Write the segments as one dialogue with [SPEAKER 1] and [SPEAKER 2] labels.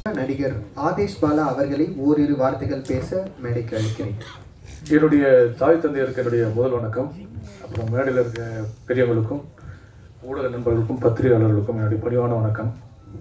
[SPEAKER 1] நடிகர் ஆதேஷ் பாலா அவர்களை ஓரிரு வார்த்தைகள் பேச மேடைக்கு அழைக்கிறேன்
[SPEAKER 2] என்னுடைய தாய் தந்தையருக்கு என்னுடைய முதல் வணக்கம் அப்புறம் மேடையில் இருக்க பெரியவங்களுக்கும் ஊடக நண்பர்களுக்கும் பத்திரிகையாளர்களுக்கும் என்னுடைய பணிவான வணக்கம்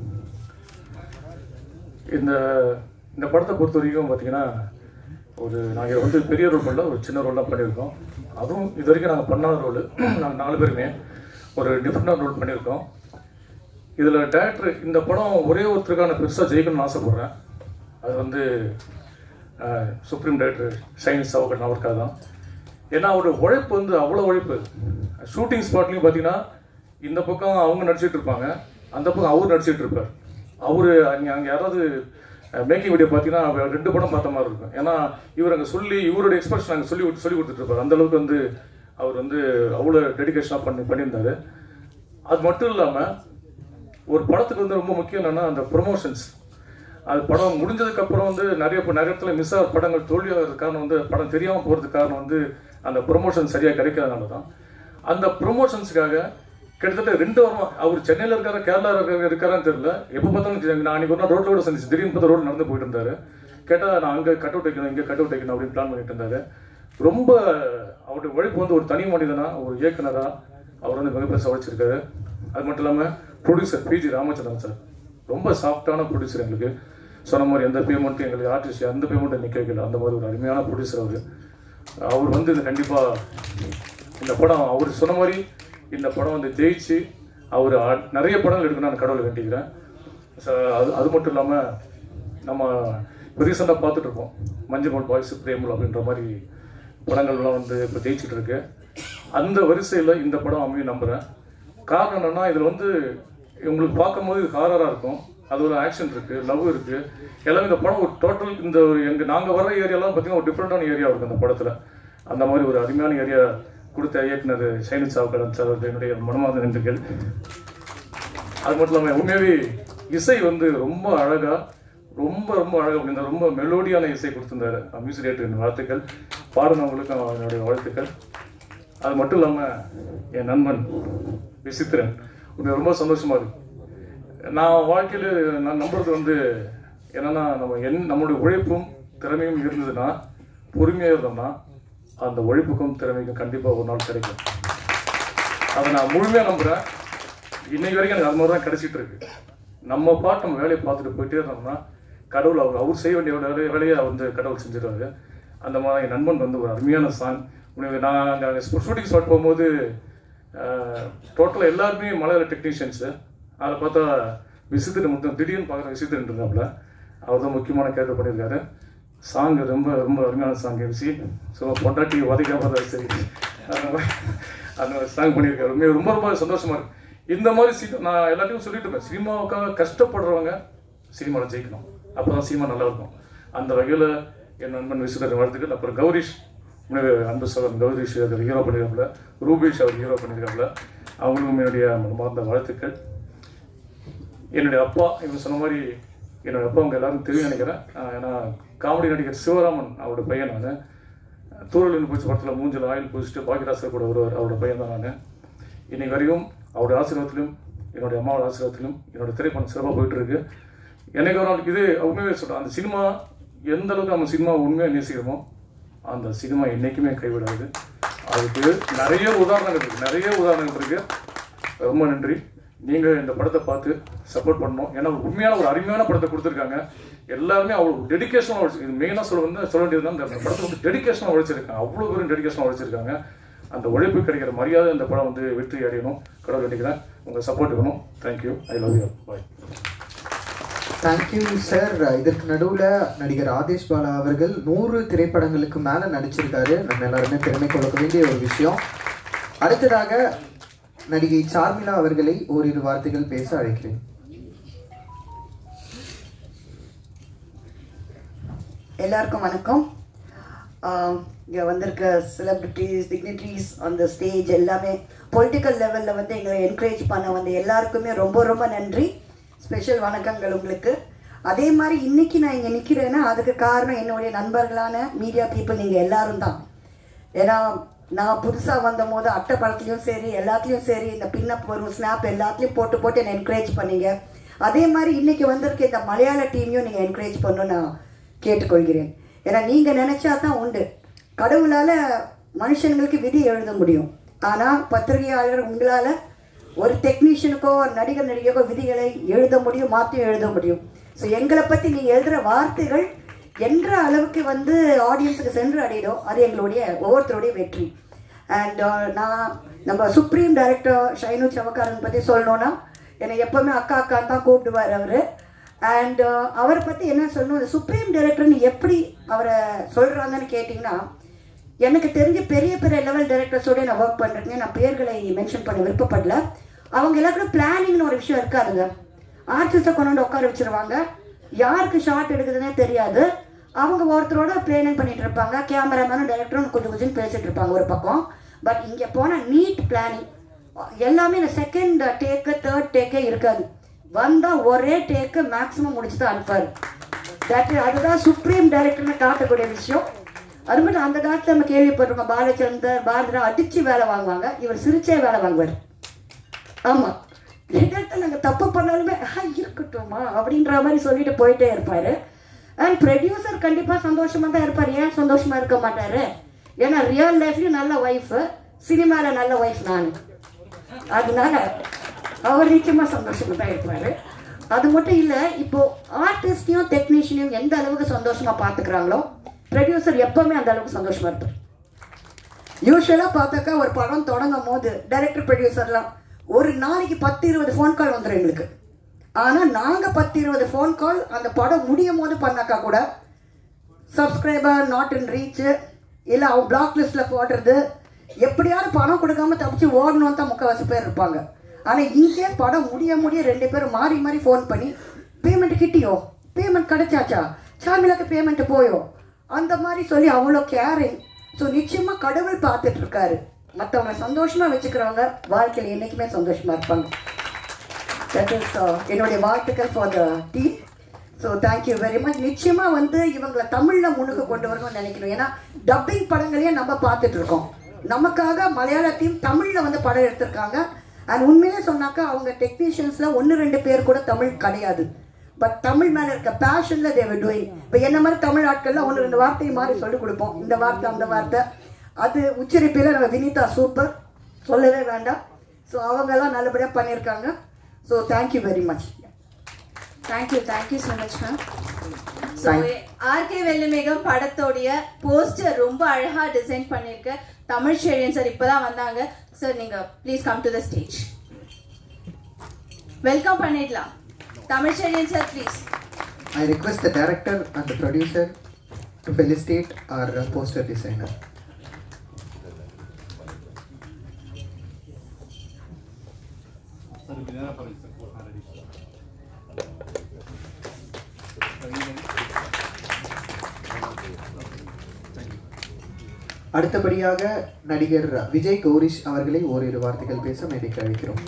[SPEAKER 2] இந்த இந்த படத்தை பொறுத்த வரைக்கும் பார்த்தீங்கன்னா ஒரு நாங்கள் வந்து பெரிய ரோல் பண்ணல ஒரு சின்ன ரோல் தான் பண்ணியிருக்கோம் அதுவும் இது வரைக்கும் நாங்கள் பண்ணாத ரோல் நாங்கள் நாலு பேருமே ஒரு டிஃப்ரெண்டான ரோல் பண்ணியிருக்கோம் இதில் டேரக்டர் இந்த படம் ஒரே ஒருத்தருக்கான பெருசாக ஜெயிக்கணும்னு ஆசைப்பட்றேன் அது வந்து அஹ், சுப்ரீம் டைரக்டர் ஷைன் சவகன் அவருக்காக தான் ஏன்னா அவருடைய உழைப்பு வந்து அவ்வளோ உழைப்பு ஷூட்டிங் ஸ்பாட்லையும் பார்த்தீங்கன்னா இந்த பக்கம் அவங்க நடிச்சிட்டு இருப்பாங்க அந்த பக்கம் அவர் நடிச்சிட்டு இருப்பார் அவர் அங்கே அங்கே யாராவது மேக்கிங் வீடியோ பார்த்தீங்கன்னா அவர் ரெண்டு படம் பார்த்த மாதிரி இருக்கும் ஏன்னா இவர் அங்கே சொல்லி இவரோட எக்ஸ்பிரஷன் அங்கே சொல்லி கொடுத்து- சொல்லி கொடுத்துட்டு இருப்பார் அந்த அளவுக்கு வந்து அவர் வந்து அவ்வளோ டெடிகேஷனாக பண்ணி பண்ணியிருந்தாரு அது மட்டும் இல்லாமல் ஒரு படத்துக்கு வந்து ரொம்ப முக்கியம் என்னன்னா அந்த ப்ரொமோஷன்ஸ் அது படம் முடிஞ்சதுக்கு அப்புறம் வந்து நிறைய இப்போ நிறைய இடத்துல மிஸ் ஆகிற படங்கள் தோல்வியாகிறது காரணம் வந்து படம் தெரியாமல் போகிறதுக்கு காரணம் வந்து அந்த ப்ரொமோஷன் சரியாக கிடைக்காதனால தான் அந்த ப்ரொமோஷன்ஸுக்காக கிட்டத்தட்ட ரெண்டு வாரம் அவர் சென்னையில் இருக்காரா கேரளா இருக்காரா இருக்காரான்னு தெரியல எப்போ பார்த்தாலும் தெரியாது. நான் அன்றைக்கி ஒரு நாள் ரோட்டோட சந்திச்சு திடீர்னு பார்த்தா ரோடு நடந்து போயிட்டு இருந்தாரு கேட்டால் நான் அங்கே கட் அவுட் வைக்கணும் இங்கே கட் அவுட் வைக்கணும் அப்படின்னு பிளான் பண்ணிட்டு இருந்தாரு ரொம்ப அவருடைய உழைப்பு வந்து ஒரு தனி மனிதனா ஒரு இயக்குனரா அவர் வந்து மிகப்பெரிய உழைச்சிருக்காரு அது மட்டும் இல்லாமல் ப்ரொடியூசர் பிஜி ராமச்சந்திரன் சார் ரொம்ப சாஃப்டான ப்ரொடியூசர் எங்களுக்கு சொன்ன மாதிரி எந்த பேமெண்ட்டும் எங்களுக்கு ஆர்டிஸ்ட் எந்த பேமெண்ட்டும் நிற்க வைக்கல அந்த மாதிரி ஒரு அருமையான ப்ரொடியூசர் அவர் அவர் வந்து இது கண்டிப்பாக இந்த படம் அவர் சொன்ன மாதிரி இந்த படம் வந்து ஜெயிச்சு அவர் அ- நிறைய படங்கள் எடுக்கணும்னு நான் கடவுளை வேண்டிக்கிறேன் So, அது அது மட்டும் இல்லாமல் நம்ம இப்போ ரீசெண்டாக பார்த்துட்டு இருக்கோம் மஞ்சள் மோட் பாய்ஸ் பிரேமுல் அப்படின்ற மாதிரி படங்கள்லாம் வந்து இப்போ ஜெயிச்சிட்டு இருக்கு அந்த வரிசையில் இந்த படம் அமையும் நம்புகிறேன் காரணம் என்னன்னா இதில் வந்து உங்களுக்கு பார்க்கும்போது இது ஹாரராக இருக்கும் அது ஒரு ஆக்ஷன் இருக்குது லவ் இருக்குது எல்லாமே இந்த படம் ஒரு டோட்டல் இந்த ஒரு எங்கள் நாங்கள் வர ஏரியாலாம் பார்த்தீங்கன்னா ஒரு டிஃப்ரெண்ட்டான ஏரியா இருக்குது அந்த படத்தில் அந்த மாதிரி ஒரு அருமையான ஏரியா கொடுத்த இயக்குனர் சைனி சாவுக்கடன் சார் அவருக்கு என்னுடைய மனமார்ந்த நன்றிகள் அது மட்டும் இல்லாமல் உண்மையாகவே இசை வந்து ரொம்ப அழகா ரொம்ப ரொம்ப அழகா இந்த ரொம்ப மெலோடியான இசை கொடுத்திருந்தாரு மியூசிக் டேரக்டர் வாழ்த்துக்கள் பாடுனவங்களுக்கு என்னுடைய வாழ்த்துக்கள் அது மட்டும் இல்லாமல் என் நண்பன் விசித்திரன் உண்மை ரொம்ப சந்தோஷமா இருக்கு நான் வாழ்க்கையில் நான் நம்புறது வந்து என்னன்னா நம்ம என் நம்மளுடைய உழைப்பும் திறமையும் இருந்ததுன்னா பொறுமையாக இருந்தோம்னா அந்த உழைப்புக்கும் திறமைக்கும் கண்டிப்பாக ஒரு நாள் கிடைக்கும் அதை நான் முழுமையாக நம்புகிறேன் இன்னைக்கு வரைக்கும் எனக்கு அது மாதிரி தான் கிடைச்சிட்டு இருக்கு நம்ம பாட்டு நம்ம வேலையை பார்த்துட்டு போயிட்டே இருந்தோம்னா கடவுள் அவர் அவர் செய்ய வேண்டிய வேலையை வேலையை வந்து கடவுள் செஞ்சிருவாரு அந்த மாதிரி என் நண்பன் வந்து ஒரு அருமையான சாங் உனக்கு நான் அங்கே ஷூட்டிங் ஸ்பாட் போகும்போது டோட்டலாக எல்லாருமே மலையாள டெக்னீஷியன்ஸு அதில் பார்த்தா விசித்திரன் மட்டும் திடீர்னு பார்க்குற விசித்திரன் இருந்தாப்புல அவர் தான் முக்கியமான கேரக்டர் பண்ணியிருக்காரு சாங் ரொம்ப ரொம்ப அருமையான சாங் இருந்துச்சு ஸோ பொண்டாட்டி உதைக்காம தான் சரி அந்த மாதிரி அந்த மாதிரி சாங் பண்ணியிருக்காரு உண்மையா ரொம்ப ரொம்ப சந்தோஷமா இருக்கு இந்த மாதிரி சி நான் எல்லாத்தையும் சொல்லிட்டு இருப்பேன் சினிமாவுக்காக கஷ்டப்படுறவங்க சினிமாவில் ஜெயிக்கணும் அப்போ தான் சினிமா நல்லா இருக்கும் அந்த வகையில் என் நண்பன் விசுதர் வாழ்த்துக்கள் அப்புறம் கௌரிஷ் உண்மையாவே அன்பு சகோதரன் கௌரிஷ் அதில் ஹீரோ பண்ணியிருக்காப்புல ரூபேஷ் அவர் ஹீரோ பண்ணியிருக்காப்புல அவங்களுக்கும் என்னுடைய மனமார்ந்த வாழ்த்துக்கள் என்னுடைய அப்பா இவங்க சொன்ன மாதிரி என்னோட அப்பா அவங்க எல்லாரும் தெரியும் நினைக்கிறேன் ஆஹ் ஏன்னா காமெடி நடிகர் சிவராமன் அவரோட பையன் நான் தூரலின் பூச்சி படத்தில் மூஞ்சில் ஆயில் பூசிட்டு பாக்கியராசர் கூட வருவார் அவரோட பையன் தான் நான் இன்னைக்கு வரையும் அவருடைய ஆசீர்வாதத்திலும் என்னுடைய அம்மாவோட ஆசீர்வாதத்திலும் என்னோட திரைப்படம் சிறப்பாக போயிட்டு இருக்கு என்னைக்கு ஒரு நாள் இது உண்மையாவே சொல்கிறேன் அந்த சினிமா எந்த அளவுக்கு நம்ம சினிமா உண்மையாக நேசிக்கிறோமோ அந்த சினிமா என்றைக்குமே கைவிடாது அதுக்கு நிறைய உதாரணங்கள் இருக்கு நிறைய உதாரணங்கள் இருக்கு ரொம்ப நன்றி நீங்க இந்த படத்தை பார்த்து சப்போர்ட் பண்ணணும் ஏன்னா ஒரு உண்மையான ஒரு அருமையான படத்தை கொடுத்துருக்காங்க எல்லாருமே அவ்வளோ டெடிகேஷனாக உழைச்சி இது மெயினாக சொல்ல வந்து சொல்ல வேண்டியதுன்னா இந்த படத்தை வந்து டெடிகேஷனாக உழைச்சிருக்காங்க அவ்வளோ பேரும் டெடிகேஷனாக உழைச்சிருக்காங்க அந்த உழைப்பு கிடைக்கிற மரியாதை இந்த படம் வந்து வெற்றி அடையணும் கடவுள் வேண்டிக்கிறேன் உங்கள் சப்போர்ட் வேணும் thank you I love you bye
[SPEAKER 1] thank you sir இதற்கு நடுவுல நடிகர் ஆதேஷ் பாலா அவர்கள் நூறு திரைப்படங்களுக்கு மேல நடிச்சிருக்காரு நம்ம எல்லாருமே பெருமை கொள்ள வேண்டிய ஒரு விஷயம் அடுத்ததாக நடிகை சார்மிளா அவர்களை ஓரிரு வார்த்தைகள் பேச அழைக்கிறேன்
[SPEAKER 3] எல்லாருக்கும் வணக்கம் இங்கே வந்திருக்க செலிபிரிட்டிஸ் டிக்னிட்ரிஸ் அந்த ஸ்டேஜ் எல்லாமே பொலிட்டிக்கல் லெவலில் வந்து எங்களை என்கரேஜ் பண்ண வந்த எல்லாருக்குமே ரொம்ப ரொம்ப நன்றி ஸ்பெஷல் வணக்கங்கள் உங்களுக்கு அதே மாதிரி இன்னைக்கு நான் இங்கே நிற்கிறேன்னா அதுக்கு காரணம் என்னுடைய நண்பர்களான மீடியா பீப்புள் நீங்கள் எல்லாரும் தான் ஏன்னா நான் புதுசாக வந்த போது அட்டை படத்துலையும் சரி எல்லாத்துலேயும் சரி இந்த பின்னப் வரும் ஸ்னாப் எல்லாத்துலேயும் போட்டு போட்டு என்னை என்கரேஜ் பண்ணீங்க அதே மாதிரி இன்னைக்கு வந்திருக்க இந்த மலையாள டீமையும் நீங்கள் என்கரேஜ் பண்ணணும்னு நான் கேட்டுக்கொள்கிறேன் ஏன்னா நீங்கள் நினச்சா தான் உண்டு கடவுளால் மனுஷங்களுக்கு விதி எழுத முடியும் ஆனால் பத்திரிகையாளர் உங்களால் ஒரு டெக்னீஷியனுக்கோ ஒரு நடிகர் நடிகைக்கோ விதிகளை எழுத முடியும் மாற்றி எழுத முடியும் ஸோ எங்களை பற்றி நீங்கள் எழுதுகிற வார்த்தைகள் என்ற அளவுக்கு வந்து ஆடியன்ஸுக்கு சென்று அடையுதோ அது எங்களுடைய ஒவ்வொருத்தருடைய வெற்றி அண்ட் நான் நம்ம சுப்ரீம் டைரக்டர் ஷைனு சவக்காரன் பற்றி சொல்லணும்னா என்னை எப்போவுமே அக்கா அக்கான்னு தான் கூப்பிடுவார் அவர் அண்ட் அவரை பற்றி என்ன சொல்லணும் இந்த சுப்ரீம் டைரக்டர்னு எப்படி அவரை சொல்கிறாங்கன்னு கேட்டிங்கன்னா எனக்கு தெரிஞ்ச பெரிய பெரிய லெவல் டைரக்டர்ஸோட நான் ஒர்க் பண்ணுறேங்க நான் பேர்களை மென்ஷன் பண்ண விருப்பப்படல அவங்க எல்லாருக்கும் பிளானிங்னு ஒரு விஷயம் இருக்காதுங்க ஆர்டிஸ்ட்டை கொண்டு வந்து உட்கார வச்சிருவாங்க யாருக்கு ஷார்ட் எடுக்குதுன்னே தெரியாது அவங்க ஒருத்தரோட பிளானிங் பண்ணிட்டு இருப்பாங்க கேமராமேனும் டைரக்டரும் கொஞ்சம் கொஞ்சம் பேசிட்டு இருப்பாங்க ஒரு பக்கம் பட் இங்கே போனால் நீட் பிளானிங் எல்லாமே இந்த செகண்ட் டேக்கு தேர்ட் டேக்கே இருக்காது வந்தால் ஒரே டேக்கு மேக்ஸிமம் முடிச்சு தான் அனுப்பாரு தட் அதுதான் சுப்ரீம் டைரக்டர்னு காட்டக்கூடிய விஷயம் அது மட்டும் அந்த காலத்தில் நம்ம கேள்விப்பட்டிருக்கோம் பாலச்சந்தர் பாரதிரா அடிச்சு வேலை வாங்குவாங்க இவர் சிரிச்சே வேலை வாங்குவார் ஆமாம் எதிர்த்து நாங்கள் தப்பு பண்ணாலுமே "ஆ, இருக்கட்டும்மா அப்படின்ற மாதிரி சொல்லிட்டு போயிட்டே இருப்பார் அண்ட் ப்ரொடியூசர் கண்டிப்பாக சந்தோஷமாக தான் இருப்பார் ஏன் சந்தோஷமாக இருக்க மாட்டார் ஏன்னா ரியல் லைஃப்லையும் நல்ல ஒய்ஃபு சினிமாவில் நல்ல ஒய்ஃப் நான் அதனால அவர் நிச்சயமாக சந்தோஷமாக தான் இருப்பார் அது மட்டும் இல்லை இப்போ ஆர்டிஸ்டையும் டெக்னீஷியனையும் எந்த அளவுக்கு சந்தோஷமாக பார்த்துக்கிறாங்களோ ப்ரொடியூசர் எப்பவுமே அந்த அளவுக்கு சந்தோஷமாக இருப்பார் யூஸ்வலாக பார்த்தாக்கா ஒரு படம் தொடங்கும் போது டைரக்டர் ப்ரொடியூசர்லாம் ஒரு நாளைக்கு பத்து இருபது ஃபோன் கால் வந்துடும் எங்களுக்கு ஆனால் நாங்கள் பத்து இருபது ஃபோன் கால் அந்த படம் முடியும் போது பண்ணாக்கா கூட சப்ஸ்கிரைபர் நாட் இன் ரீச் இல்லை அவன் பிளாக் லிஸ்ட்டில் போடுறது எப்படியாவது பணம் கொடுக்காம தப்பிச்சு ஓடணும்னு தான் முக்கால்வாசி பேர் இருப்பாங்க ஆனால் இங்கே படம் முடிய முடிய ரெண்டு பேரும் மாறி மாறி ஃபோன் பண்ணி பேமெண்ட் கிட்டியோ பேமெண்ட் கிடைச்சாச்சா சாமிலாக்கு பேமெண்ட் போயோ அந்த மாதிரி சொல்லி அவ்வளோ கேரிங் ஸோ நிச்சயமாக கடவுள் பார்த்துட்டு இருக்காரு மற்றவங்க சந்தோஷமாக வச்சுக்கிறவங்க வாழ்க்கையில் என்றைக்குமே சந்தோஷமாக இருப்பாங்க தட் இஸ் என்னுடைய வாழ்த்துக்கள் for the team so thank you very much நிச்சயமாக வந்து இவங்களை தமிழில் முன்னுக்கு கொண்டு வரணும்னு நினைக்கணும் ஏன்னா டப்பிங் படங்களையே நம்ம பார்த்துட்டு இருக்கோம் நமக்காக மலையாள டீம் தமிழில் வந்து படம் எடுத்திருக்காங்க அண்ட் உண்மையிலே சொன்னாக்கா அவங்க டெக்னீஷியன்ஸில் ஒன்று ரெண்டு பேர் கூட தமிழ் கிடையாது பட் தமிழ் மேலே இருக்க பேஷனில் தேவை டூயிங் இப்போ என்ன மாதிரி தமிழ் ஆட்கள்லாம் ஒன்று ரெண்டு வார்த்தையை மாதிரி சொல்லிக் கொடுப்போம் இந்த வார்த்தை அந்த வார்த்தை அது உச்சரிப்பில் நம்ம வினிதா சூப்பர் சொல்லவே வேண்டாம் ஸோ அவங்கெல்லாம் நல்லபடியாக பண்ணியிருக்காங்க so thank you very much
[SPEAKER 4] thank you thank you so much ma'am so
[SPEAKER 1] Thank-
[SPEAKER 4] RK Vellimegam படத்தோடைய போஸ்டர் ரொம்ப அழகா டிசைன் பண்ணிருக்க தமிழ் ஷெழியன் சார் இப்பதான் வந்தாங்க சார் நீங்க please come to the stage welcome பண்ணிடலாம் Tamil Sezhiyan sir please
[SPEAKER 1] I request the director and the producer to felicitate our uh, poster designer. அடுத்தபடியாக நடிகர் விஜய் கௌரிஷ் அவர்களை ஓரிரு வார்த்தைகள் பேச மேடைக்கு அழைக்கிறோம்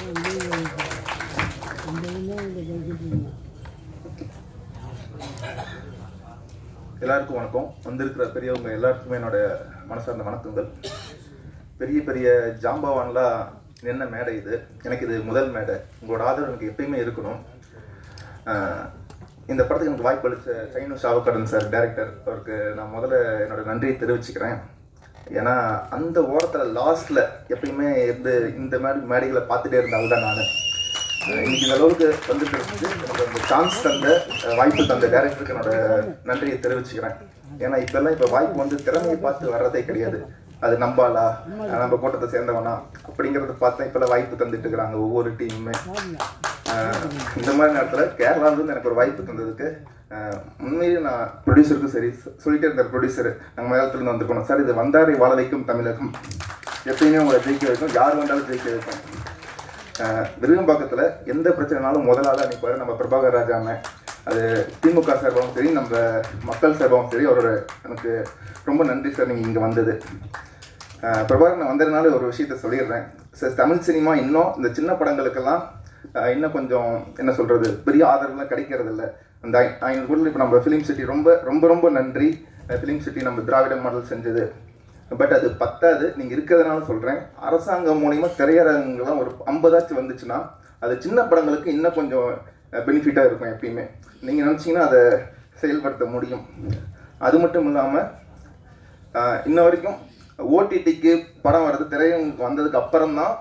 [SPEAKER 5] எல்லாருக்கும் வணக்கம் வந்திருக்கிற பெரியவங்க எல்லாருக்குமே என்னோட மனசார்ந்த வணக்கங்கள் பெரிய பெரிய ஜாம்பவான்லாம் நின்ன மேடை இது எனக்கு இது முதல் மேடை உங்களோட ஆதரவு எனக்கு எப்பயுமே இருக்கணும் ஆஹ் இந்த படத்துக்கு எனக்கு வாய்ப்பு அளித்த சைனு ஷாவக்கடன் சார் டைரக்டர் அவருக்கு நான் முதல்ல என்னோட நன்றியை தெரிவிச்சுக்கிறேன் ஏன்னா அந்த ஓரத்தில் லாஸ்ட்ல எப்பயுமே இருந்து இந்த மாதிரி மேடைகளை பார்த்துட்டே இருந்தால் தான் நான் இன்னைக்கு இந்த அளவுக்கு வந்துட்டு இருக்குது எனக்கு அந்த சான்ஸ் தந்த அஹ், வாய்ப்பு தந்த டேரக்டருக்கு என்னோட நன்றியை தெரிவிச்சுக்கிறேன் ஏன்னா இப்பெல்லாம் இப்போ வாய்ப்பு வந்து திறமையை பார்த்து வர்றதே கிடையாது அது நம்பாலா அஹ், நம்ம கூட்டத்தை சேர்ந்தவனா அப்படிங்கறத பார்த்தா இப்பெல்லாம் வாய்ப்பு தந்துட்டு இருக்கிறாங்க ஒவ்வொரு டீமுமே அஹ், இந்த மாதிரி நேரத்தில் கேரளாவிலிருந்து எனக்கு ஒரு வாய்ப்பு தந்ததுக்கு அஹ், உண்மையிலேயே நான் ப்ரொடியூசருக்கும் சரி சொ- சொல்லிட்டே இருந்த ப்ரொடியூசர் நாங்கள் மலையாளத்துலேருந்து வந்திருக்கோம் சார் இது வந்தாரை வாழ வைக்கும் தமிழகம் எப்பயுமே உங்களை ஜெயிக்க வைக்கும் யார் வந்தாலும் ஜெயிக்க வைக்கும் அஹ் விருகம்பாக்கத்தில் எந்த பிரச்சனைனாலும் முதலாளா நிற்பாரு நம்ம பிரபாகர் ராஜா அண்ணன் அது திமுக சார்பாகவும் சரி நம்ம மக்கள் சார்பாகவும் சரி அவரோட எனக்கு ரொம்ப நன்றி சார் நீங்கள் இங்கே வந்தது அஹ் பிரபாகர் நான் வந்ததுனால ஒரு விஷயத்த சொல்லிடுறேன் சார் தமிழ் சினிமா இன்னும் இந்த சின்ன படங்களுக்கெல்லாம் அஹ் இன்னும் கொஞ்சம் என்ன சொல்கிறது பெரிய ஆதரவுலாம் கிடைக்கிறது இல்ல அந்த ஐ- ஐநூறு கோடியில் இப்போ நம்ம ஃபிலிம் சிட்டி ரொம்ப ரொம்ப ரொம்ப நன்றி ஃபிலிம் சிட்டி நம்ம திராவிட மாடல் செஞ்சது பட் அது பத்தாது நீங்க இருக்கிறதுனால சொல்றேன் அரசாங்கம் மூலியமா திரையரங்குலாம் ஒரு ஐம்பதாச்சும் வந்துச்சுன்னா அது சின்ன படங்களுக்கு இன்னும் கொஞ்சம் பெனிஃபிட்டாக இருக்கும் எப்பயுமே நீங்கள் நினச்சிங்கன்னா அதை செயல்படுத்த முடியும் அது மட்டும் இல்லாமல் இன்ன வரைக்கும் ஓடிடிக்கு படம் வர்றது திரையரங்குக்கு வந்ததுக்கு அப்புறம் தான்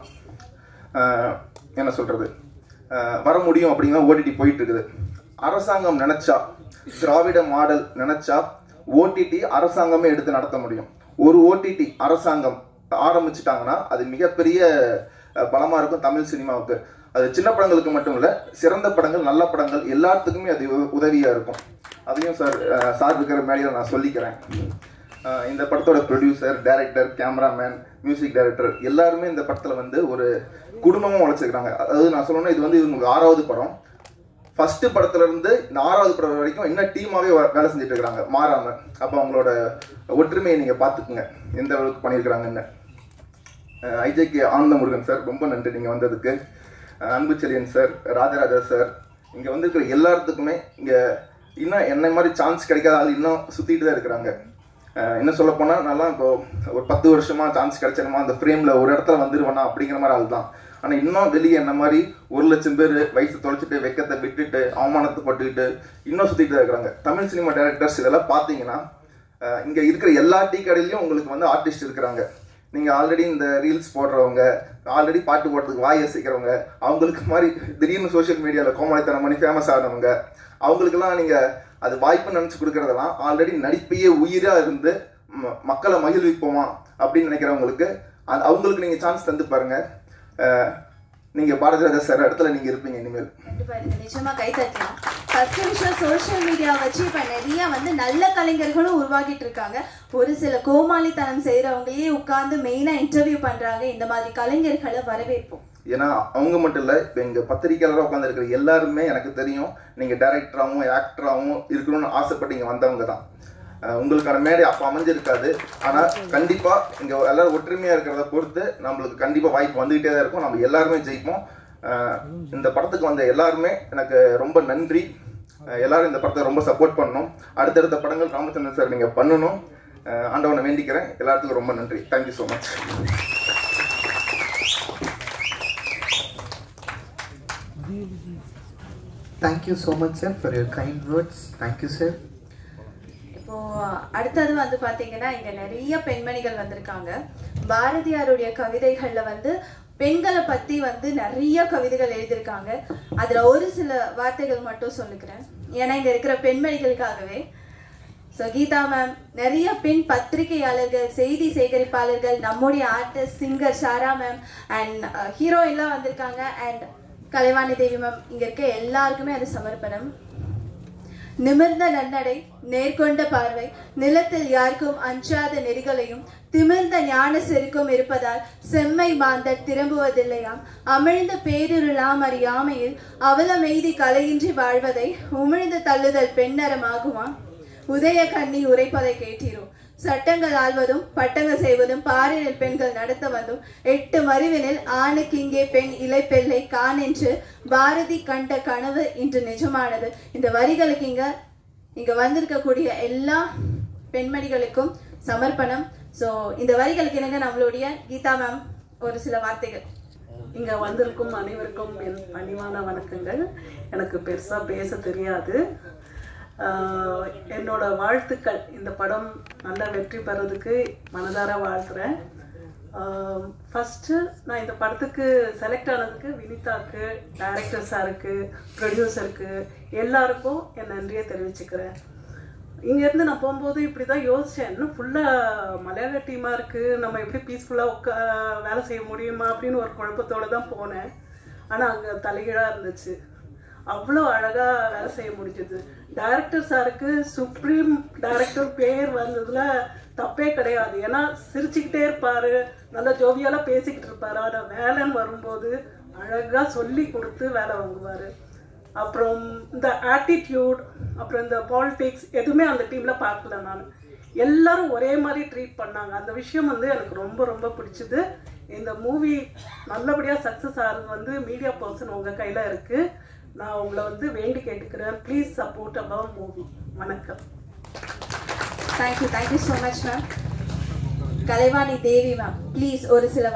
[SPEAKER 5] என்ன சொல்கிறது வர முடியும் அப்படிங்கிற ஓடிடி போயிட்டு இருக்குது அரசாங்கம் நினைச்சா திராவிட மாடல் நினைச்சா ஓடிடி அரசாங்கமே எடுத்து நடத்த முடியும் ஒரு ஓடிடி அரசாங்கம் ஆரம்பிச்சிட்டாங்கன்னா அது மிகப்பெரிய அஹ், பலமா இருக்கும் தமிழ் சினிமாவுக்கு அது சின்ன படங்களுக்கு மட்டும் இல்ல சிறந்த படங்கள் நல்ல படங்கள் எல்லாத்துக்குமே அது உ- உதவியா இருக்கும் அதையும் சார் அஹ், சார் இருக்கிற மேடையில் நான் சொல்லிக்கிறேன் அஹ், இந்த படத்தோட producer director cameraman music director எல்லாருமே இந்த படத்துல வந்து ஒரு குடும்பமும் உழைச்சிருக்காங்க அதாவது நான் சொல்லணும்னா இது வந்து இவங்களுக்கு ஆறாவது படம் ஃபர்ஸ்ட் படத்துல இருந்து இந்த ஆறாவது படம் வரைக்கும் இன்னும் டீமாவே வேலை செஞ்சுட்டு இருக்காங்க மாறாம அப்ப அவங்களோட ஒற்றுமையை நீங்க பாத்துக்குங்க எந்த அளவுக்கு பண்ணியிருக்கிறாங்கன்னு ஐஜேகே ஆனந்த முருகன் சார் ரொம்ப நன்றி நீங்க வந்ததுக்கு அஹ் அன்பு செழியன் சார் ராஜராஜா சார் இங்க வந்திருக்கிற எல்லாத்துக்குமே இங்க இன்னும் என்ன மாதிரி சான்ஸ் கிடைக்காத ஆள் இன்னும் சுத்திட்டு தான் இருக்கிறாங்க அஹ் என்ன சொல்ல போனா நல்லா இப்போ ஒரு பத்து வருஷமா சான்ஸ் கிடைச்சிருமா அந்த ஃப்ரேம்ல ஒரு இடத்துல வந்துருவேனா அப்படிங்கிற மாதிரி ஆள் தான் ஆனா இன்னும் வெளியே என்ன மாதிரி ஒரு லட்சம் பேர் வயசு தொலைச்சிட்டு வெக்கத்தை விட்டுட்டு அவமானத்தை பட்டுக்கிட்டு இன்னும் சுத்திட்டு தான் இருக்கிறாங்க தமிழ் சினிமா டைரக்டர்ஸ் இதெல்லாம் பாத்தீங்கன்னா அஹ் இங்க இருக்கிற எல்லா டீ கடையிலயும் உங்களுக்கு வந்து ஆர்டிஸ்ட் இருக்கிறாங்க நீங்க ஆல்ரெடி இந்த ரீல்ஸ் போடுறவங்க ஆல்ரெடி பாட்டு போடுறதுக்கு வாய் யோசிக்கிறவங்க அவங்களுக்கு மாதிரி திடீர்னு சோஷியல் மீடியால கோமாளித்தனம் பண்ணி ஃபேமஸ் ஆனவங்க அவங்களுக்கெல்லாம் நீங்க அது வாய்ப்பு நினைச்சு கொடுக்கறதெல்லாம் ஆல்ரெடி நடிப்பையே உயிரா இருந்து ம- மக்களை மகிழ்விப்போமா அப்படின்னு நினைக்கிறவங்களுக்கு அது- அவங்களுக்கு நீங்க சான்ஸ் தந்து பாருங்க அஹ் நீங்க பாரதி ராஜா சார் இடத்துல நீங்க இருப்பீங்க இனிமேல்
[SPEAKER 4] கண்டிப்பா இதுக்கு நிச்சயமா கை தட்டலாம் ஃபர்ஸ்ட் விஷயம் சோஷியல் மீடியா வச்சு இப்ப நிறைய வந்து நல்ல கலைஞர்களும் உருவாக்கிட்டு இருக்காங்க ஒரு சில கோமாளித்தனம் செய்யறவங்களையே உட்கார்ந்து மெயினா இன்டர்வியூ பண்றாங்க இந்த மாதிரி கலைஞர்களை வரவேற்போம்
[SPEAKER 5] ஏன்னா அவங்க மட்டும் இல்ல இப்ப எங்க பத்திரிக்கையாளராக உட்கார்ந்து இருக்கிற எல்லாருமே எனக்கு தெரியும் நீங்க டைரக்டராகவும் ஆக்டராகவும் இருக்கணும்னு ஆசைப்பட்டு இங்க வந்தவங்க தான் அஹ் உங்களுக்கான மேடை அப்ப அமைஞ்சிருக்காது ஆனா கண்டிப்பா இங்க எல்லாரும் ஒற்றுமையா இருக்கிறத பொறுத்து நம்மளுக்கு கண்டிப்பா வாய்ப்பு வந்துகிட்டே தான் இருக்கும் நம்ம எல்லாருமே ஜெயிப்போம் அஹ் இந்த படத்துக்கு வந்த எல்லாருமே எனக்கு ரொம்ப நன்றி அஹ் எல்லாரும் இந்த படத்தை ரொம்ப சப்போர்ட் பண்ணணும் அடுத்தடுத்த படங்கள் ராமச்சந்திரன் சார் நீங்க பண்ணணும் அஹ் ஆண்டவனை வேண்டிக்கிறேன் எல்லாத்துக்கும் ரொம்ப நன்றி thank you so much
[SPEAKER 1] thank you so much sir for your kind words thank you sir
[SPEAKER 4] இப்போ அடுத்தது வந்து பாத்தீங்கன்னா இங்க நிறைய பெண்மணிகள் வந்திருக்காங்க பாரதியாருடைய கவிதைகள்ல வந்து பெண்களை பத்தி வந்து நிறைய கவிதைகள் எழுதியிருக்காங்க அதுல ஒரு சில வார்த்தைகள் மட்டும் சொல்லுகிறேன் ஏன்னா இங்க இருக்கிற பெண்மணிகளுக்காகவே ஸோ கீதா மேம் நிறைய பெண் பத்திரிகையாளர்கள் செய்தி சேகரிப்பாளர்கள் நம்முடைய artist singer Shara ma'am and ஹீரோயின்லாம் வந்திருக்காங்க அண்ட் கலைவாணி தேவி மேம் இங்க இருக்க எல்லாருக்குமே அது சமர்ப்பணம் நிமிர்ந்த நன்னடை நேர்கொண்ட பார்வை நிலத்தில் யாருக்கும் அஞ்சாத நெறிகளையும் திமிர்ந்த ஞான செருக்கும் இருப்பதால் செம்மை மாந்தர் திரும்புவதில்லையாம் அமிழ்ந்த பேருருளாம் அறியாமையில் அவலமெய்தி கலையின்றி வாழ்வதை உமிழ்ந்து தள்ளுதல் பெண்ணரமாகுமாம் உதய கண்ணி உரைப்பதை கேட்டீரோ சட்டங்கள் ஆள்வதும் பட்டங்கள் செய்வதும் பாரினில் பெண்கள் நடத்த வந்தும் எட்டு மருவினில் ஆணுக்கு இங்கே பெண் இலைப்பெல்லை கான் என்று பாரதி கண்ட கனவு இன்று நிஜமானது இந்த வரிகளுக்கு இங்க இங்க வந்திருக்கக்கூடிய எல்லா பெண்மணிகளுக்கும் சமர்ப்பணம் சோ இந்த வரிகளுக்கு இணங்க நம்மளுடைய கீதா மேம் ஒரு சில வார்த்தைகள்
[SPEAKER 6] இங்க வந்திருக்கும் அனைவருக்கும் என் பணிவான வணக்கங்கள் எனக்கு பெருசா பேச தெரியாது ஆஹ் என்னோட வாழ்த்துக்கள் இந்த படம் நல்லா வெற்றி பெறதுக்கு மனதார வாழ்த்துறேன் ஃபஸ்ட்டு நான் இந்த படத்துக்கு செலக்ட் ஆனதுக்கு வினிதாக்கு டைரக்டர் சாருக்கு ப்ரொடியூசருக்கு எல்லாருக்கும் என் நன்றியை தெரிவிச்சுக்கிறேன் இங்கேருந்து நான் போகும்போது இப்படி தான் யோசித்தேன் இன்னும் ஃபுல்லாக மலையாள டீமாக இருக்குது நம்ம எப்படி பீஸ்ஃபுல்லாக உட்கா வேலை செய்ய முடியுமா அப்படின்னு ஒரு குழப்பத்தோடு தான் போனேன் ஆனால் அங்கே தலைகீழாக இருந்துச்சு அவ்வளோ அழகாக வேலை செய்ய முடிஞ்சது டைரக்டர் சாருக்கு சுப்ரீம் டைரக்டர் பேர் வந்ததுல தப்பே கிடையாது ஏன்னா சிரிச்சுக்கிட்டே இருப்பாரு நல்லா ஜோவியாலாம் பேசிக்கிட்டு இருப்பாரு ஆனால் வேலைன்னு வரும்போது அழகாக சொல்லி கொடுத்து வேலை வாங்குவார் அப்புறம் இந்த ஆட்டிடியூட் அப்புறம் இந்த பாலிடிக்ஸ் எதுவுமே அந்த டீமில் பார்க்கல நான் எல்லாரும் ஒரே மாதிரி ட்ரீட் பண்ணாங்க அந்த விஷயம் வந்து எனக்கு ரொம்ப ரொம்ப பிடிச்சது இந்த மூவி நல்லபடியாக சக்ஸஸ் ஆகிறது வந்து மீடியா பர்சன் உங்கள் கையில் இருக்குது நான் உங்களை வந்து வேண்டி கேட்டுக்கிறேன் ப்ளீஸ் சப்போர்ட் அபவ் மூவி வணக்கம்
[SPEAKER 4] thank you thank you so much ma'am Kalaivani Devi ma'am please ஒரு சில வார்த்தைகள்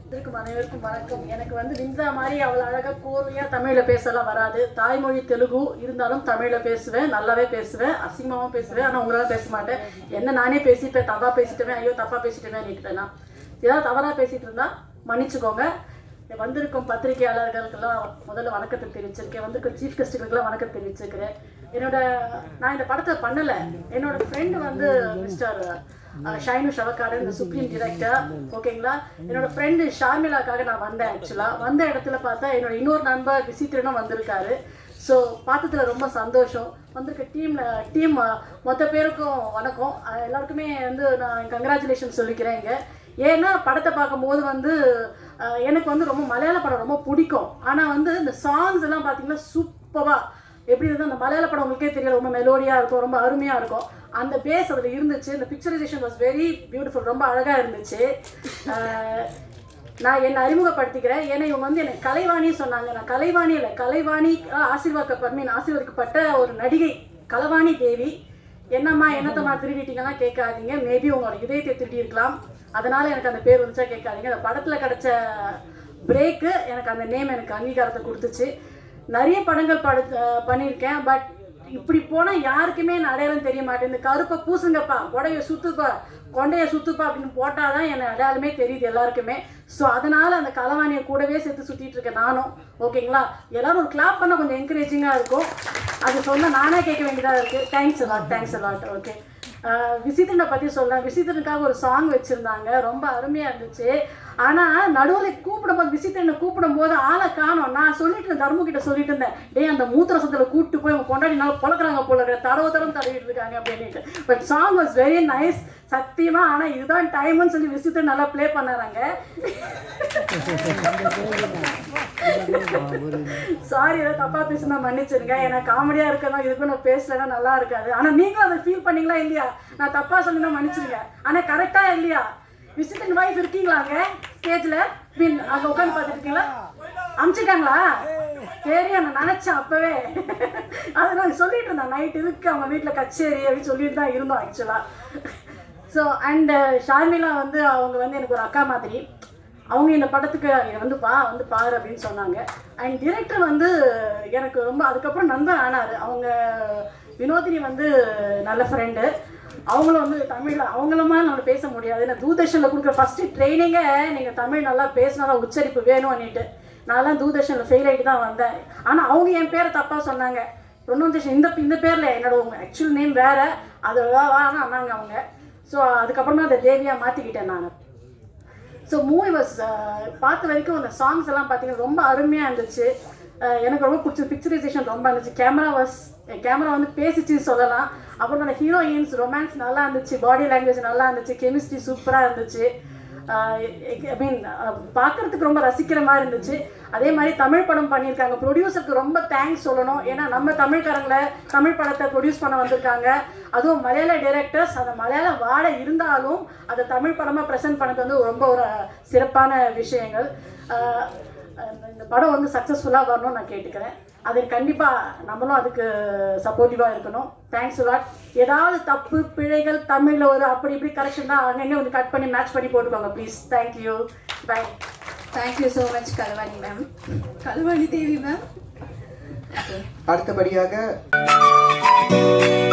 [SPEAKER 6] இருக்கும் அனைவருக்கும் வணக்கம் எனக்கு வந்து விந்தா மாதிரி அவ்வளோ அழகாக கோர்வையாக தமிழில் பேசலாம் வராது தாய்மொழி தெலுங்கு இருந்தாலும் தமிழில் பேசுவேன் நல்லாவே பேசுவேன் அசிங்கமாகவும் பேசுவேன் ஆனால் உங்களால் பேச மாட்டேன் என்ன நானே பேசிப்பேன் தப்பாக பேசிட்டேன் ஐயோ தப்பாக பேசிட்டேன் நீட்டுவேன் நான் ஏதாவது தவறாக பேசிட்டு இருந்தா மன்னிச்சுக்கோங்க வந்திருக்கும் பத்திரிகையாளர்களுக்கெல்லாம் முதல்ல வணக்கத்தை தெரிவிச்சிருக்கேன் வந்திருக்கும் சீஃப் கெஸ்ட்டுகளுக்கெல்லாம் வணக்கம் தெரிவிச்சிருக்கிறேன் என்னோட நான் இந்த படத்தை பண்ணல என்னோட ஃப்ரெண்டு வந்து மிஸ்டர் ஷைனு ஷவக்காரன் இந்த சுப்ரீம் டிரெக்டர் ஓகேங்களா என்னோட ஃப்ரெண்டு ஷார்மிலாக்காக நான் வந்தேன் ஆக்சுவலாக வந்த இடத்துல பார்த்தா என்னோட இன்னொரு நண்பர் விசித்திரனும் வந்திருக்காரு ஸோ பார்த்ததுல ரொம்ப சந்தோஷம் வந்திருக்க டீமில் டீம் மொத்த பேருக்கும் வணக்கம் அஹ் எல்லாருக்குமே வந்து நான் கங்க்ராச்சுலேஷன் சொல்லிக்கிறேன் இங்கே ஏன்னா படத்தை பார்க்கும்போது வந்து அஹ் எனக்கு வந்து ரொம்ப மலையாள படம் ரொம்ப பிடிக்கும் ஆனால் வந்து இந்த சாங்ஸ் எல்லாம் பார்த்தீங்கன்னா சூப்பராக எப்படி இருந்தால் அந்த மலையாள படம் உங்களுக்கே தெரியல ரொம்ப மெலோடியாக இருக்கும் ரொம்ப அருமையாக இருக்கும் அந்த பேஸ் அதில் இருந்துச்சு இந்த பிக்சரைசேஷன் வாஸ் வெரி பியூட்டிஃபுல் ரொம்ப அழகாக இருந்துச்சு அஹ் நான் என்னை அறிமுகப்படுத்திக்கிறேன் ஏன்னா இவங்க வந்து எனக்கு கலைவாணி சொன்னாங்க நான் கலைவாணி இல்லை கலைவாணி ஆசீர்வாத மீன் ஆசீர்வதிக்கப்பட்ட ஒரு நடிகை கலைவாணி தேவி என்னம்மா என்னத்தம்மா திருடிட்டீங்கன்னா கேட்காதீங்க மேபி உங்களோட இதயத்தை திருடி இருக்கலாம் அதனால எனக்கு அந்த பேர் வந்துச்சா கேட்காதீங்க அந்த படத்தில் கிடைச்ச பிரேக்கு எனக்கு அந்த நேம் எனக்கு அங்கீகாரத்தை கொடுத்துச்சு நிறைய படங்கள் படு அஹ் பண்ணியிருக்கேன் பட் இப்படி போனா யாருக்குமே நான் அடையாளம் தெரிய மாட்டேன் இந்த கருப்பை பூசுங்கப்பா உடைய சுத்துப்பா கொண்டைய சுத்துப்பா அப்படின்னு போட்டாதான் என் அடையாளமே தெரியுது எல்லாருக்குமே ஸோ அதனால அந்த கலவாணியை கூடவே சேர்த்து சுத்திட்டு இருக்கேன் நானும் ஓகேங்களா எல்லாரும் ஒரு கிளாப் பண்ண கொஞ்சம் என்கரேஜிங்கா இருக்கும் அது சொன்னா நானே கேட்க வேண்டியதா இருக்கு thanks a lot thanks a lot okay விசித்திரனை பத்தி சொல்றேன் விசித்திரனுக்காக ஒரு சாங் வச்சிருந்தாங்க ரொம்ப அருமையா இருந்துச்சு ஆனா நடுவில் கூப்பிடும்போது விசித்திரனை கூப்பிடும்போது ஆளை காணோம் நான் சொல்லிட்டு இருந்தேன் தர்மு கிட்ட சொல்லிட்டு இருந்தேன் டேய் அந்த மூத்திரசத்துல கூப்பிட்டு போய் அவங்க கொண்டாடி நாள் பழக்கிறாங்க போல இருக்கு. தடவை தடவை தடவிட்டு இருக்காங்க அப்படின்ட்டு but song was very nice சத்தியமா ஆனா இதுதான் டைம்னு சொல்லி விசித்திரன் நல்லா ப்ளே பண்ணாங்க சாரி ஏதோ தப்பா பேசுனா மன்னிச்சிருங்க ஏன்னா காமெடியா இருக்கணும் இதுக்கு நான் பேசலன்னா நல்லா இருக்காது ஆனா நீங்களும் அதை ஃபீல் பண்ணீங்களா இல்லையா நான் தப்பா சொன்னா மன்னிச்சிருங்க ஆனா கரெக்டா இல்லையா விசிட்டிங் வைஃப் இருக்கீங்களாங்க ஸ்டேஜ்ல மீன் அங்க உட்காந்து பார்த்துட்டு இருக்கீங்களா அமிச்சிட்டாங்களா தெரியும் நான் நினைச்சேன் அப்பவே அதை நான் சொல்லிட்டு இருந்தேன் நைட் இருக்கு அவங்க வீட்டுல கச்சேரி அப்படின்னு சொல்லிட்டு தான் இருந்தோம் ஆக்சுவலா ஸோ அண்ட் ஷார்மிளா வந்து அவங்க வந்து எனக்கு ஒரு அக்கா மாதிரி அவங்க இந்த படத்துக்கு இதை வந்து பா வந்து பாரு அப்படின்னு சொன்னாங்க அண்ட் டிரெக்டர் வந்து எனக்கு ரொம்ப அதுக்கப்புறம் நண்பன் ஆனார் அவங்க வினோதினி வந்து நல்ல ஃப்ரெண்டு அவங்களும் வந்து தமிழில் அவங்களுமா நம்ம பேச முடியாது ஏன்னா தூர்தர்ஷனில் கொடுக்குற ஃபஸ்ட்டு ட்ரைனிங்கே நீங்கள் தமிழ் நல்லா பேசினா தான் உச்சரிப்பு வேணும் அப்படின்ட்டு நான்லாம் தூர்தர்ஷனில் ஃபெயில் ஆகிட்டு தான் வந்தேன் ஆனால் அவங்க என் பேரை தப்பாக சொன்னாங்க ப்ரொனவுன்சேஷன் இந்த இந்த பேரில் என்னோட ஆக்சுவல் நேம் வேற அது வேணாம் அண்ணாங்க அவங்க ஸோ அதுக்கப்புறமா அதை தேவியாக மாற்றிக்கிட்டேன் நான் ஸோ மூவி வாஸ் பார்த்த வரைக்கும் அந்த சாங்ஸ் எல்லாம் பார்த்தீங்கன்னா ரொம்ப அருமையாக இருந்துச்சு அஹ் எனக்கு ரொம்ப பிடிச்ச பிக்சரைசேஷன் ரொம்ப இருந்துச்சு கேமரா வாஸ் கேமரா வந்து பேசிச்சுன்னு சொல்லலாம் அப்புறம் அந்த ஹீரோயின்ஸ் ரொமான்ஸ் நல்லா இருந்துச்சு பாடி லாங்குவேஜ் நல்லா இருந்துச்சு கெமிஸ்ட்ரி சூப்பராக இருந்துச்சு ஐ மீன் பார்க்கறதுக்கு ரொம்ப ரசிக்கிற மாதிரி இருந்துச்சு அதே மாதிரி தமிழ் படம் பண்ணியிருக்காங்க ப்ரொடியூசருக்கு ரொம்ப தேங்க்ஸ் சொல்லணும் ஏன்னா நம்ம தமிழ்காரங்களை தமிழ் படத்தை ப்ரொடியூஸ் பண்ண வந்திருக்காங்க அதுவும் மலையாள டைரக்டர்ஸ் அந்த மலையாள வாழ இருந்தாலும் அதை தமிழ் படமாக ப்ரெசென்ட் பண்ணது வந்து ரொம்ப ஒரு சிறப்பான விஷயங்கள் ஆஹ் இந்த- இந்த படம் வந்து சக்ஸஸ்ஃபுல்லாக வரணும்னு நான் கேட்டுக்கிறேன் அது கண்டிப்பாக நம்மளும் அதுக்கு சப்போர்ட்டிவாக இருக்கணும் தேங்க்ஸ் லாட் ஏதாவது தப்பு பிழைகள் தமிழில் ஒரு அப்படி இப்படி கரெக்ஷன் தான் அங்கங்கே வந்து கட் பண்ணி மேட்ச் பண்ணி போட்டுக்கோங்க please thank you bye
[SPEAKER 4] thank you so much Kalaivani ma'am Kalaivani Devi ma'am
[SPEAKER 1] அடுத்தபடியாக